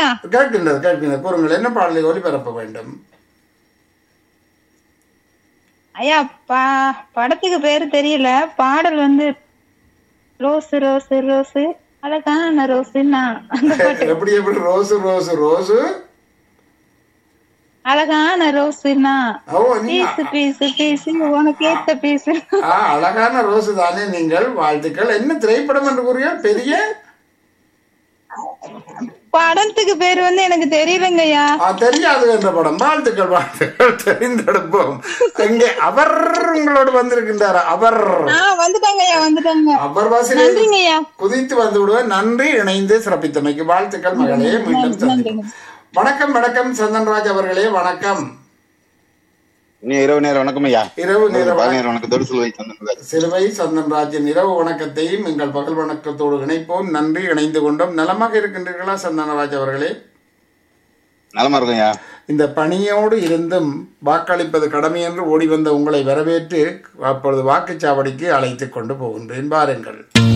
கேக்குதா கேட்கின்றது கேட்கின்றது கூறுங்கள் என்ன பாடலை ஒளிபரப்ப வேண்டும் ஐயா பா படத்துக்கு பேரு தெரியல பாடல் வந்து ரோஸ் ரோஸ் ரோஸ் அழகான ரோஸுன்னா அந்த பாட்டு எப்படி எப்படி ரோசு ரோசு ரோசு அழகான ரோஸுன்னா ஓ நீங்க பீஸ் பீஸ் பீஸ் உனக்கு ஏத்த பீஸ் ஆ, அழகான ரோசு தானே நீங்கள் வாழ்த்துக்கள் என்ன திரைப்படம் என்று கூறுகிறீர்கள் பெரிய படத்துக்கு பேரு வந்து எனக்கு தெரியலங்கய்யா ஆ, தெரியாது என்ற படம் வாழ்த்துக்கள் வாழ்த்துக்கள் தெரிந்தெடுப்போம் எங்கே அவர் உங்களோடு வந்திருக்கின்றார் அவர் ஆஹ் வந்துட்டாங்கய்யா வந்துட்டாங்க அவர் வாசலில் நன்றிங்கய்யா குதித்து வந்து விடுவேன் நன்றி இணைந்து சிறப்பித்தமைக்கு வாழ்த்துக்கள் மகளே மீண்டும் சந்திப்போம் வணக்கம் வணக்கம் சந்தன்ராஜ் அவர்களே வணக்கம் இனி இரவு நேரம் வணக்கம் ஐயா இரவு நேர பகல் நேரம் வணக்கம் தொடு சிலுவை தந்தன் சிலுவை சந்தன்ராஜின் இரவு வணக்கத்தையும் எங்கள் பகல் வணக்கத்தோடு இணைப்போம் நன்றி இணைந்து கொண்டோம் நலமாக இருக்கின்றீர்களா சந்தனராஜ் அவர்களே நலமா இருக்கும் ஐயா இந்த பணியோடு இருந்தும் வாக்களிப்பது கடமை என்று ஓடி வந்த உங்களை வரவேற்று அப்பொழுது வாக்குச்சாவடிக்கு அழைத்துக் கொண்டு போகின்றேன் பாருங்கள்